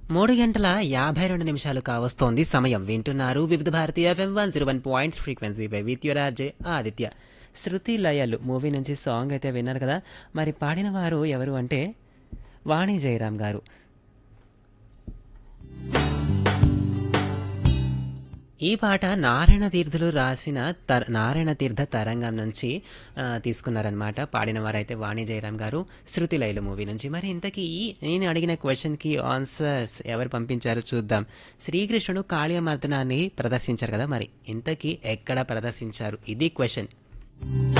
మూడు గంటల యాభై రెండు నిమిషాలు కావస్తోంది సమయం వింటున్నారు Vividh Bharati FM one zero one point ఫ్రీక్వెన్సీపై with your RJ Aditya Sruthi Layalu movie నుంచి సాంగ్ అయితే విన్నారు కదా మరి పాడిన వారు ఎవరు అంటే వాణి జయరాం గారు ఈ పాట నారాయణ తీర్థులు రాసిన తర్ నారాయణ తీర్థ తరంగం నుంచి ఆ, తీసుకున్నారనమాట పాడిన వారైతే వాణి జయరాం గారు శృతి లైలు మూవీ నుంచి మరి ఇంతకీ నేను అడిగిన క్వశ్చన్కి ఆన్సర్స్ ఎవరు పంపించారో చూద్దాం శ్రీకృష్ణుడు కాళీయమర్దనాన్ని ప్రదర్శించారు కదా మరి ఇంతకీ ఎక్కడ ప్రదర్శించారు ఇది క్వశ్చన్